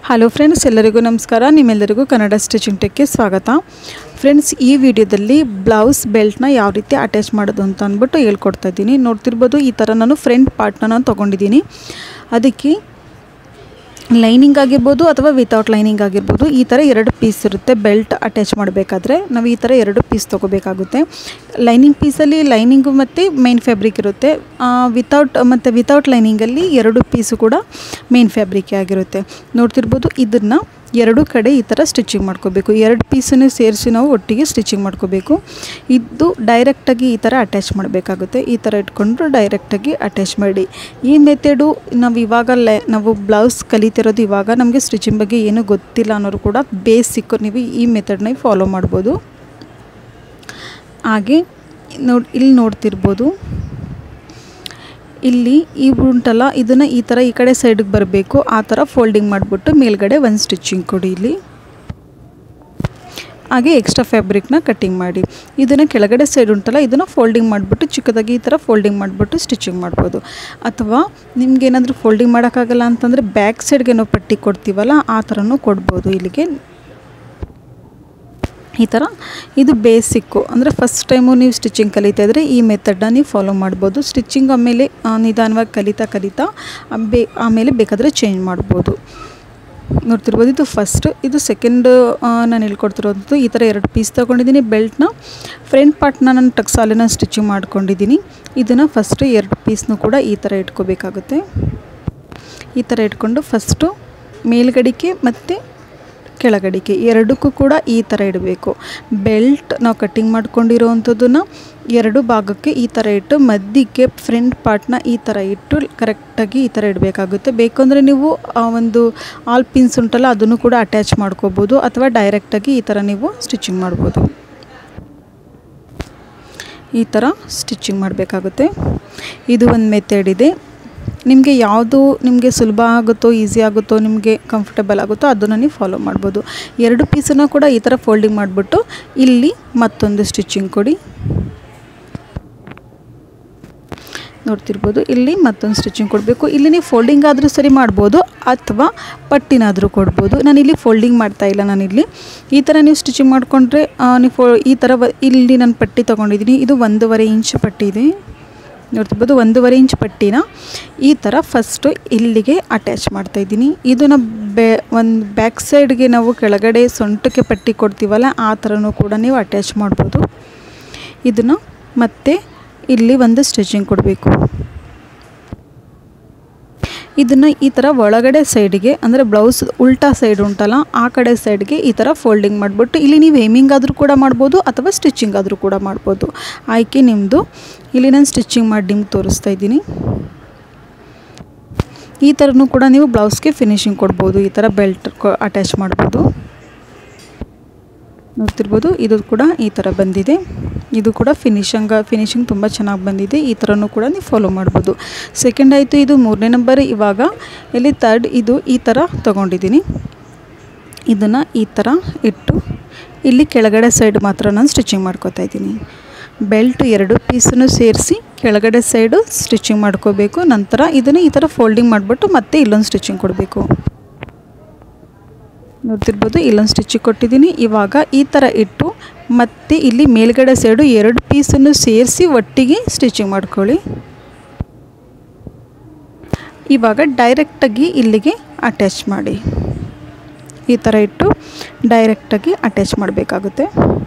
hello friends ಎಲ್ಲರಿಗೂ ನಮಸ್ಕಾರ ನಿಮ್ಮೆಲ್ಲರಿಗೂ ಕನ್ನಡ ಸ್ಟಿಚಿಂಗ್ ಟೆಕ್ಗೆ ಸ್ವಾಗತ ಫ್ರೆಂಡ್ಸ್ ಈ ವಿಡಿಯೋದಲ್ಲಿ ಬ್ಲೌಸ್ ಬೆಲ್ಟ್ನ ಯಾವ ರೀತಿ ಅಟ್ಯಾಚ್ ಮಾಡೋದು ಅಂತ ಅಂದ್ಬಿಟ್ಟು ಹೇಳ್ಕೊಡ್ತಾ ಇದ್ದೀನಿ ನೋಡ್ತಿರ್ಬೋದು ಈ ಥರ ನಾನು ಫ್ರಂಟ್ ಪಾರ್ಟ್ನ ನಾನು ತೊಗೊಂಡಿದ್ದೀನಿ ಅದಕ್ಕೆ ಲೈನಿಂಗ್ ಆಗಿರ್ಬೋದು ಅಥವಾ ವಿತೌಟ್ ಲೈನಿಂಗ್ ಆಗಿರ್ಬೋದು ಈ ಥರ ಎರಡು ಪೀಸ್ ಇರುತ್ತೆ ಬೆಲ್ಟ್ ಅಟ್ಯಾಚ್ ಮಾಡಬೇಕಾದ್ರೆ ನಾವು ಈ ಥರ ಎರಡು ಪೀಸ್ ತೊಗೋಬೇಕಾಗುತ್ತೆ ಲೈನಿಂಗ್ ಪೀಸಲ್ಲಿ ಲೈನಿಂಗು ಮತ್ತು ಮೇನ್ ಫ್ಯಾಬ್ರಿಕ್ ಇರುತ್ತೆ ವಿತೌಟ್ ಮತ್ತು ವಿತೌಟ್ ಲೈನಿಂಗಲ್ಲಿ ಎರಡು ಪೀಸು ಕೂಡ ಮೇನ್ ಫ್ಯಾಬ್ರಿಕ್ ಆಗಿರುತ್ತೆ ನೋಡ್ತಿರ್ಬೋದು ಇದನ್ನು ಎರಡು ಕಡೆ ಈ ಥರ ಸ್ಟಿಚಿಂಗ್ ಮಾಡ್ಕೋಬೇಕು ಎರಡು ಪೀಸನ್ನು ಸೇರಿಸಿ ನಾವು ಒಟ್ಟಿಗೆ ಸ್ಟಿಚಿಂಗ್ ಮಾಡ್ಕೋಬೇಕು ಇದು ಡೈರೆಕ್ಟಾಗಿ ಈ ಥರ ಅಟ್ಯಾಚ್ ಮಾಡಬೇಕಾಗುತ್ತೆ ಈ ಥರ ಇಟ್ಕೊಂಡು ಡೈರೆಕ್ಟಾಗಿ ಅಟ್ಯಾಚ್ ಮಾಡಿ ಈ ಮೆಥಡು ನಾವು ಇವಾಗ ಲೈ ನಾವು ಬ್ಲೌಸ್ ಕಲಿತಿರೋದು ಇವಾಗ ನಮಗೆ ಸ್ಟಿಚಿಂಗ್ ಬಗ್ಗೆ ಏನೂ ಗೊತ್ತಿಲ್ಲ ಅನ್ನೋರು ಕೂಡ ಬೇಸಿಕ್ ನೀವು ಈ ಮೆಥಡ್ನ ಫಾಲೋ ಮಾಡ್ಬೋದು ಹಾಗೆ ನೋಡಿ ಇಲ್ಲಿ ನೋಡ್ತಿರ್ಬೋದು ಇಲ್ಲಿ ಈ ಉಂಟಲ್ಲ ಇದನ್ನು ಈ ಥರ ಈ ಕಡೆ ಸೈಡಿಗೆ ಬರಬೇಕು ಆ ಥರ ಫೋಲ್ಡಿಂಗ್ ಮಾಡಿಬಿಟ್ಟು ಮೇಲ್ಗಡೆ ಒಂದು ಸ್ಟಿಚಿಂಗ್ ಕೊಡಿ ಇಲ್ಲಿ ಹಾಗೆ ಎಕ್ಸ್ಟ್ರಾ ಫ್ಯಾಬ್ರಿಕ್ನ ಕಟ್ಟಿಂಗ್ ಮಾಡಿ ಇದನ್ನು ಕೆಳಗಡೆ ಸೈಡ್ ಉಂಟಲ್ಲ ಇದನ್ನು ಫೋಲ್ಡಿಂಗ್ ಮಾಡಿಬಿಟ್ಟು ಚಿಕ್ಕದಾಗಿ ಈ ಥರ ಫೋಲ್ಡಿಂಗ್ ಮಾಡಿಬಿಟ್ಟು ಸ್ಟಿಚಿಂಗ್ ಮಾಡ್ಬೋದು ಅಥವಾ ನಿಮ್ಗೆ ಏನಾದರೂ ಫೋಲ್ಡಿಂಗ್ ಮಾಡೋಕ್ಕಾಗಲ್ಲ ಅಂತಂದರೆ ಬ್ಯಾಕ್ ಸೈಡ್ಗೆ ನಾವು ಪಟ್ಟಿ ಕೊಡ್ತೀವಲ್ಲ ಆ ಥರನೂ ಕೊಡ್ಬೋದು ಇಲ್ಲಿಗೆ ಈ ಥರ ಇದು ಬೇಸಿಕ್ಕು ಅಂದರೆ ಫಸ್ಟ್ ಟೈಮು ನೀವು ಸ್ಟಿಚಿಂಗ್ ಕಲಿತಾ ಇದ್ದರೆ ಈ ಮೆಥಡ್ನ ನೀವು ಫಾಲೋ ಮಾಡ್ಬೋದು ಸ್ಟಿಚಿಂಗ್ ಆಮೇಲೆ ನಿಧಾನವಾಗಿ ಕಲಿತಾ ಕಲಿತಾ ಬೇ ಆಮೇಲೆ ಬೇಕಾದರೆ ಚೇಂಜ್ ಮಾಡ್ಬೋದು ನೋಡ್ತಿರ್ಬೋದು ಇದು ಫಸ್ಟ್ ಇದು ಸೆಕೆಂಡ್ ನಾನು ಹೇಳ್ಕೊಡ್ತಿರೋದು ಈ ಥರ ಎರಡು ಪೀಸ್ ತೊಗೊಂಡಿದ್ದೀನಿ ಬೆಲ್ಟ್ನ ಫ್ರಂಟ್ ಪಾರ್ಟ್ನ ನಾನು ಟಕ್ಸಾಲಿನ ಸ್ಟಿಚಿಂಗ್ ಮಾಡ್ಕೊಂಡಿದ್ದೀನಿ ಇದನ್ನು ಫಸ್ಟು ಎರಡು ಪೀಸ್ನು ಕೂಡ ಈ ಥರ ಇಟ್ಕೋಬೇಕಾಗುತ್ತೆ ಈ ಥರ ಇಟ್ಕೊಂಡು ಫಸ್ಟು ಮೇಲ್ಗಡಿಕೆ ಮತ್ತು ಕೆಳಗಡಿಕೆ ಎರಡಕ್ಕೂ ಕೂಡ ಈ ಥರ ಇಡಬೇಕು ಬೆಲ್ಟ್ ನಾವು ಕಟ್ಟಿಂಗ್ ಮಾಡ್ಕೊಂಡಿರೋವಂಥದ್ದನ್ನು ಎರಡು ಭಾಗಕ್ಕೆ ಈ ಥರ ಇಟ್ಟು ಮಧ್ಯಕ್ಕೆ ಫ್ರಂಟ್ ಪಾರ್ಟ್ನ ಈ ಥರ ಇಟ್ಟು ಕರೆಕ್ಟಾಗಿ ಈ ಥರ ಇಡಬೇಕಾಗುತ್ತೆ ಬೇಕಂದರೆ ನೀವು ಆ ಒಂದು ಆಲ್ ಪಿನ್ಸ್ ಉಂಟಲ್ಲ ಅದನ್ನು ಕೂಡ ಅಟ್ಯಾಚ್ ಮಾಡ್ಕೋಬೋದು ಅಥವಾ ಡೈರೆಕ್ಟಾಗಿ ಈ ಥರ ನೀವು ಸ್ಟಿಚಿಂಗ್ ಮಾಡ್ಬೋದು ಈ ಥರ ಸ್ಟಿಚಿಂಗ್ ಮಾಡಬೇಕಾಗುತ್ತೆ ಇದು ಒಂದು ಮೆಥಡ್ ಇದೆ ನಿಮಗೆ ಯಾವುದು ನಿಮಗೆ ಸುಲಭ ಆಗುತ್ತೋ ಈಸಿ ಆಗುತ್ತೋ ನಿಮಗೆ ಕಂಫರ್ಟಬಲ್ ಆಗುತ್ತೋ ಅದನ್ನು ನೀವು ಫಾಲೋ ಮಾಡ್ಬೋದು ಎರಡು ಪೀಸನ್ನು ಕೂಡ ಈ ಥರ ಫೋಲ್ಡಿಂಗ್ ಮಾಡಿಬಿಟ್ಟು ಇಲ್ಲಿ ಮತ್ತೊಂದು ಸ್ಟಿಚಿಂಗ್ ಕೊಡಿ ನೋಡ್ತಿರ್ಬೋದು ಇಲ್ಲಿ ಮತ್ತೊಂದು ಸ್ಟಿಚಿಂಗ್ ಕೊಡಬೇಕು ಇಲ್ಲಿ ನೀವು ಫೋಲ್ಡಿಂಗ್ ಆದರೂ ಸರಿ ಮಾಡ್ಬೋದು ಅಥವಾ ಪಟ್ಟಿನಾದರೂ ಕೊಡ್ಬೋದು ನಾನು ಇಲ್ಲಿ ಫೋಲ್ಡಿಂಗ್ ಮಾಡ್ತಾ ಇಲ್ಲ ನಾನಿಲ್ಲಿ ಈ ಥರ ನೀವು ಸ್ಟಿಚಿಂಗ್ ಮಾಡಿಕೊಂಡ್ರೆ ನೀವು ಫೋ ಈ ಥರ ಇಲ್ಲಿ ನಾನು ಪಟ್ಟಿ ತೊಗೊಂಡಿದ್ದೀನಿ ಇದು ಒಂದೂವರೆ ಇಂಚ್ ಪಟ್ಟಿ ಇದೆ ನೋಡ್ತಿರ್ಬೋದು ಒಂದೂವರೆ ಇಂಚ್ ಪಟ್ಟಿನ ಈ ಥರ ಫಸ್ಟು ಇಲ್ಲಿಗೆ ಅಟ್ಯಾಚ್ ಮಾಡ್ತಾಯಿದ್ದೀನಿ ಇದನ್ನು ಬೆ ಒಂದು ಬ್ಯಾಕ್ ಸೈಡ್ಗೆ ನಾವು ಕೆಳಗಡೆ ಸೊಂಟಕ್ಕೆ ಪಟ್ಟಿ ಕೊಡ್ತೀವಲ್ಲ ಆ ಥರನೂ ಕೂಡ ನೀವು ಅಟ್ಯಾಚ್ ಮಾಡ್ಬೋದು ಇದನ್ನು ಮತ್ತೆ ಇಲ್ಲಿ ಒಂದು ಸ್ಟಿಚಿಂಗ್ ಕೊಡಬೇಕು ಇದನ್ನು ಈ ಥರ ಒಳಗಡೆ ಸೈಡಿಗೆ ಅಂದರೆ ಬ್ಲೌಸ್ ಉಲ್ಟಾ ಸೈಡ್ ಉಂಟಲ್ಲ ಆ ಕಡೆ ಸೈಡ್ಗೆ ಈ ಥರ ಫೋಲ್ಡಿಂಗ್ ಮಾಡಿಬಿಟ್ಟು ಇಲ್ಲಿ ನೀವು ಹೇಮಿಂಗ್ ಆದರೂ ಕೂಡ ಮಾಡ್ಬೋದು ಅಥವಾ ಸ್ಟಿಚಿಂಗ್ ಆದರೂ ಕೂಡ ಮಾಡ್ಬೋದು ಆಯ್ಕೆ ನಿಮ್ಮದು ಇಲ್ಲಿ ನಾನು ಸ್ಟಿಚಿಂಗ್ ಮಾಡಿ ನಿಮ್ಗೆ ತೋರಿಸ್ತಾ ಇದ್ದೀನಿ ಈ ಥರನೂ ಕೂಡ ನೀವು ಬ್ಲೌಸ್ಗೆ ಫಿನಿಶಿಂಗ್ ಕೊಡ್ಬೋದು ಈ ಥರ ಬೆಲ್ಟ್ ಅಟ್ಯಾಚ್ ಮಾಡ್ಬೋದು ನೋಡ್ತಿರ್ಬೋದು ಇದು ಕೂಡ ಈ ಥರ ಬಂದಿದೆ ಇದು ಕೂಡ ಫಿನಿಶಂಗ ಫಿನಿಶಿಂಗ್ ತುಂಬ ಚೆನ್ನಾಗಿ ಬಂದಿದೆ ಈ ಥರನೂ ಕೂಡ ನೀವು ಫಾಲೋ ಮಾಡ್ಬೋದು ಸೆಕೆಂಡ್ ಆಯಿತು ಇದು ಮೂರನೇ ನಂಬರ್ ಇವಾಗ ಇಲ್ಲಿ ತರ್ಡ್ ಇದು ಈ ಥರ ತೊಗೊಂಡಿದ್ದೀನಿ ಇದನ್ನು ಈ ಥರ ಇಟ್ಟು ಇಲ್ಲಿ ಕೆಳಗಡೆ ಸೈಡ್ ಮಾತ್ರ ನಾನು ಸ್ಟಿಚಿಂಗ್ ಮಾಡ್ಕೋತಾ ಇದ್ದೀನಿ ಬೆಲ್ಟ್ ಎರಡು ಪೀಸನ್ನು ಸೇರಿಸಿ ಕೆಳಗಡೆ ಸೈಡು ಸ್ಟಿಚಿಂಗ್ ಮಾಡ್ಕೋಬೇಕು ನಂತರ ಇದನ್ನು ಈ ಥರ ಫೋಲ್ಡಿಂಗ್ ಮಾಡಿಬಿಟ್ಟು ಮತ್ತೆ ಇಲ್ಲೊಂದು ಸ್ಟಿಚಿಂಗ್ ಕೊಡಬೇಕು ನೋಡ್ತಿರ್ಬೋದು ಇಲ್ಲೊಂದು ಸ್ಟಿಚಿಂಗ್ ಕೊಟ್ಟಿದ್ದೀನಿ ಇವಾಗ ಈ ಥರ ಇಟ್ಟು ಮತ್ತೆ ಇಲ್ಲಿ ಮೇಲ್ಗಡೆ ಸೈಡು ಎರಡು ಪೀಸನ್ನು ಸೇರಿಸಿ ಒಟ್ಟಿಗೆ ಸ್ಟಿಚಿಂಗ್ ಮಾಡ್ಕೊಳ್ಳಿ ಇವಾಗ ಡೈರೆಕ್ಟಾಗಿ ಇಲ್ಲಿಗೆ ಅಟ್ಯಾಚ್ ಮಾಡಿ ಈ ಥರ ಇಟ್ಟು ಡೈರೆಕ್ಟಾಗಿ ಅಟ್ಯಾಚ್ ಮಾಡಬೇಕಾಗುತ್ತೆ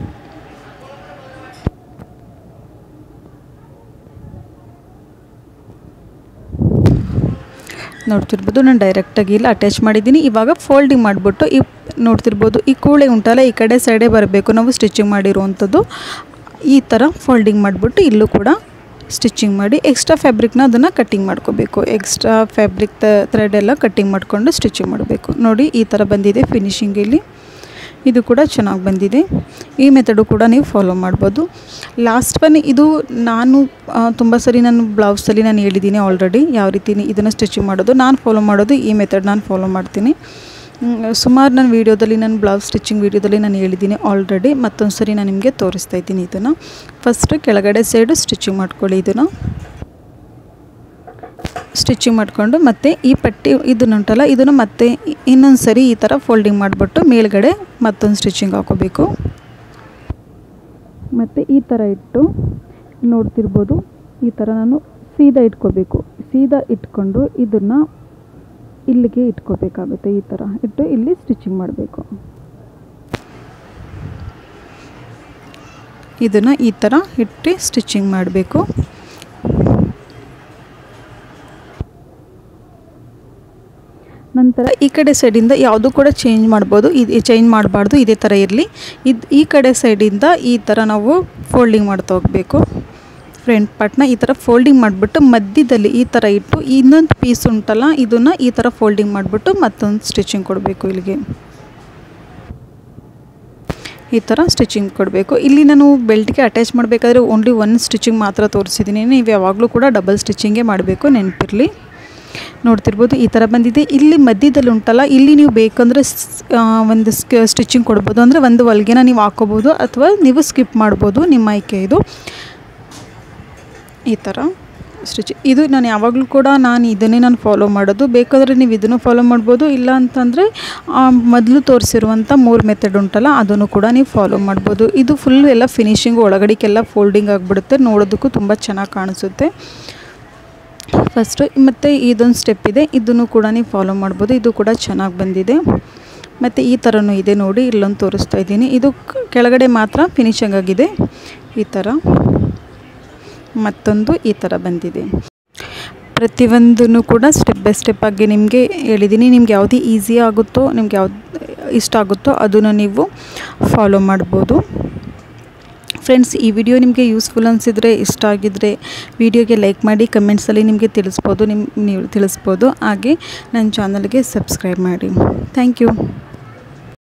ನೋಡ್ತಿರ್ಬೋದು ನಾನು ಡೈರೆಕ್ಟಾಗಿ ಇಲ್ಲಿ ಅಟ್ಯಾಚ್ ಮಾಡಿದ್ದೀನಿ ಇವಾಗ ಫೋಲ್ಡಿಂಗ್ ಮಾಡಿಬಿಟ್ಟು ಈ ನೋಡ್ತಿರ್ಬೋದು ಈ ಕೂಳೆ ಉಂಟಲ್ಲ ಈ ಕಡೆ ಸೈಡೇ ಬರಬೇಕು ನಾವು ಸ್ಟಿಚಿಂಗ್ ಮಾಡಿರುವಂಥದ್ದು ಈ ಥರ ಫೋಲ್ಡಿಂಗ್ ಮಾಡಿಬಿಟ್ಟು ಇಲ್ಲೂ ಕೂಡ ಸ್ಟಿಚಿಂಗ್ ಮಾಡಿ ಎಕ್ಸ್ಟ್ರಾ ಫ್ಯಾಬ್ರಿಕ್ನ ಅದನ್ನು ಕಟ್ಟಿಂಗ್ ಮಾಡ್ಕೋಬೇಕು ಎಕ್ಸ್ಟ್ರಾ ಫ್ಯಾಬ್ರಿಕ್ ಥ್ರೆಡ್ ಎಲ್ಲ ಕಟ್ಟಿಂಗ್ ಮಾಡಿಕೊಂಡು ಸ್ಟಿಚಿಂಗ್ ಮಾಡಬೇಕು ನೋಡಿ ಈ ಥರ ಬಂದಿದೆ ಫಿನಿಶಿಂಗ್ ಇಲ್ಲಿ ಇದು ಕೂಡ ಚೆನ್ನಾಗಿ ಬಂದಿದೆ ಈ ಮೆಥಡು ಕೂಡ ನೀವು ಫಾಲೋ ಮಾಡ್ಬೋದು ಲಾಸ್ಟ್ ಒನ್ ಇದು ನಾನು ತುಂಬ ಸರಿ ನಾನು ಬ್ಲೌಸಲ್ಲಿ ನಾನು ಹೇಳಿದ್ದೀನಿ ಆಲ್ರೆಡಿ ಯಾವ ರೀತಿ ಇದನ್ನು ಸ್ಟಿಚಿಂಗ್ ಮಾಡೋದು ನಾನು ಫಾಲೋ ಮಾಡೋದು ಈ ಮೆಥಡ್ ನಾನು ಫಾಲೋ ಮಾಡ್ತೀನಿ ಸುಮಾರು ನನ್ನ ವೀಡಿಯೋದಲ್ಲಿ ನಾನು ಬ್ಲೌಸ್ ಸ್ಟಿಚಿಂಗ್ ವೀಡಿಯೋದಲ್ಲಿ ನಾನು ಹೇಳಿದ್ದೀನಿ ಆಲ್ರೆಡಿ ಮತ್ತೊಂದು ಸರಿ ನಾನು ನಿಮಗೆ ತೋರಿಸ್ತಾ ಇದ್ದೀನಿ ಇದನ್ನು ಫಸ್ಟು ಕೆಳಗಡೆ ಸೈಡು ಸ್ಟಿಚಿಂಗ್ ಮಾಡ್ಕೊಳ್ಳಿ ಇದನ್ನು ಸ್ಟಿಚಿಂಗ್ ಮಾಡಿಕೊಂಡು ಮತ್ತು ಈ ಪಟ್ಟಿ ಇದನ್ನುಂಟಲ್ಲ ಇದನ್ನು ಮತ್ತೆ ಇನ್ನೊಂದು ಸರಿ ಈ ಥರ ಫೋಲ್ಡಿಂಗ್ ಮಾಡಿಬಿಟ್ಟು ಮೇಲ್ಗಡೆ ಮತ್ತೊಂದು ಸ್ಟಿಚಿಂಗ್ ಹಾಕೋಬೇಕು ಮತ್ತು ಈ ಥರ ಇಟ್ಟು ನೋಡ್ತಿರ್ಬೋದು ಈ ಥರ ನಾನು ಸೀದಾ ಇಟ್ಕೋಬೇಕು ಸೀದಾ ಇಟ್ಕೊಂಡು ಇದನ್ನು ಇಲ್ಲಿಗೆ ಇಟ್ಕೋಬೇಕಾಗುತ್ತೆ ಈ ಥರ ಇಟ್ಟು ಇಲ್ಲಿ ಸ್ಟಿಚಿಂಗ್ ಮಾಡಬೇಕು ಇದನ್ನು ಈ ಥರ ಇಟ್ಟು ಸ್ಟಿಚಿಂಗ್ ಮಾಡಬೇಕು ನಂತರ ಈ ಕಡೆ ಸೈಡಿಂದ ಯಾವುದು ಕೂಡ ಚೇಂಜ್ ಮಾಡ್ಬೋದು ಇದು ಚೇಂಜ್ ಮಾಡಬಾರ್ದು ಇದೇ ಥರ ಇರಲಿ ಇದು ಈ ಕಡೆ ಸೈಡಿಂದ ಈ ಥರ ನಾವು ಫೋಲ್ಡಿಂಗ್ ಮಾಡ್ತಾ ಹೋಗಬೇಕು ಫ್ರಂಟ್ ಪಾರ್ಟ್ನ ಈ ಥರ ಫೋಲ್ಡಿಂಗ್ ಮಾಡಿಬಿಟ್ಟು ಮಧ್ಯದಲ್ಲಿ ಈ ಥರ ಇಟ್ಟು ಇನ್ನೊಂದು ಪೀಸ್ ಉಂಟಲ್ಲ ಇದನ್ನು ಈ ಥರ ಫೋಲ್ಡಿಂಗ್ ಮಾಡಿಬಿಟ್ಟು ಮತ್ತೊಂದು ಸ್ಟಿಚಿಂಗ್ ಕೊಡಬೇಕು ಇಲ್ಲಿಗೆ ಈ ಥರ ಸ್ಟಿಚಿಂಗ್ ಕೊಡಬೇಕು ಇಲ್ಲಿ ನಾನು ಬೆಲ್ಟ್ಗೆ ಅಟ್ಯಾಚ್ ಮಾಡಬೇಕಾದ್ರೆ ಓನ್ಲಿ ಒನ್ ಸ್ಟಿಚಿಂಗ್ ಮಾತ್ರ ತೋರಿಸಿದ್ದೀನಿ ನೀವು ಯಾವಾಗಲೂ ಕೂಡ ಡಬಲ್ ಸ್ಟಿಚಿಂಗೇ ಮಾಡಬೇಕು ನೆನಪಿರಲಿ ನೋಡ್ತಿರ್ಬೋದು ಈ ಥರ ಬಂದಿದೆ ಇಲ್ಲಿ ಮಧ್ಯದಲ್ಲಿ ಉಂಟಲ್ಲ ಇಲ್ಲಿ ನೀವು ಬೇಕಂದರೆ ಒಂದು ಸ್ಟಿಚಿಂಗ್ ಕೊಡ್ಬೋದು ಅಂದರೆ ಒಂದು ಹೊಲ್ಗೆನ ನೀವು ಹಾಕೋಬೋದು ಅಥವಾ ನೀವು ಸ್ಕಿಪ್ ಮಾಡ್ಬೋದು ನಿಮ್ಮ ಆಯ್ಕೆ ಇದು ಈ ಥರ ಸ್ಟಿಚ್ ಇದು ನಾನು ಯಾವಾಗಲೂ ಕೂಡ ನಾನು ಇದನ್ನೇ ನಾನು ಫಾಲೋ ಮಾಡೋದು ಬೇಕಾದರೆ ನೀವು ಇದನ್ನು ಫಾಲೋ ಮಾಡ್ಬೋದು ಇಲ್ಲ ಅಂತಂದರೆ ಮೊದಲು ತೋರಿಸಿರುವಂಥ ಮೂರು ಮೆಥಡ್ ಉಂಟಲ್ಲ ಅದನ್ನು ಕೂಡ ನೀವು ಫಾಲೋ ಮಾಡ್ಬೋದು ಇದು ಫುಲ್ ಎಲ್ಲ ಫಿನಿಶಿಂಗ್ ಒಳಗಡೆಗೆಲ್ಲ ಫೋಲ್ಡಿಂಗ್ ಆಗಿಬಿಡುತ್ತೆ ನೋಡೋದಕ್ಕೂ ತುಂಬ ಚೆನ್ನಾಗಿ ಕಾಣಿಸುತ್ತೆ ಫಸ್ಟು ಮತ್ತು ಇದೊಂದು ಸ್ಟೆಪ್ ಇದೆ ಇದನ್ನು ಕೂಡ ನೀವು ಫಾಲೋ ಮಾಡ್ಬೋದು ಇದು ಕೂಡ ಚೆನ್ನಾಗಿ ಬಂದಿದೆ ಮತ್ತು ಈ ಥರನೂ ಇದೆ ನೋಡಿ ಇಲ್ಲೊಂದು ತೋರಿಸ್ತಾ ಇದ್ದೀನಿ ಇದು ಕೆಳಗಡೆ ಮಾತ್ರ ಫಿನಿಶಿಂಗ್ ಆಗಿದೆ ಈ ಥರ ಮತ್ತೊಂದು ಈ ಥರ ಬಂದಿದೆ ಪ್ರತಿಯೊಂದನ್ನು ಕೂಡ ಸ್ಟೆಪ್ ಬೈ ಸ್ಟೆಪ್ ಆಗಿ ನಿಮಗೆ ಹೇಳಿದ್ದೀನಿ ನಿಮ್ಗೆ ಯಾವುದು ಈಸಿ ಆಗುತ್ತೋ ನಿಮ್ಗೆ ಯಾವ್ದು ಇಷ್ಟ ಆಗುತ್ತೋ ಅದನ್ನು ನೀವು ಫಾಲೋ ಮಾಡ್ಬೋದು ಫ್ರೆಂಡ್ಸ್ ಈ ವಿಡಿಯೋ ನಿಮಗೆ ಯೂಸ್ಫುಲ್ ಅನಿಸಿದರೆ ಇಷ್ಟ ಆಗಿದ್ದರೆ ವಿಡಿಯೋಗೆ ಲೈಕ್ ಮಾಡಿ ಕಮೆಂಟ್ಸಲ್ಲಿ ನಿಮಗೆ ತಿಳಿಸ್ಬೋದು ನಿಮ್ಮ ನೀವು ತಿಳಿಸ್ಬೋದು ಹಾಗೆ ನನ್ನ ಚಾನಲ್ಗೆ ಸಬ್ಸ್ಕ್ರೈಬ್ ಮಾಡಿ ಥ್ಯಾಂಕ್ ಯು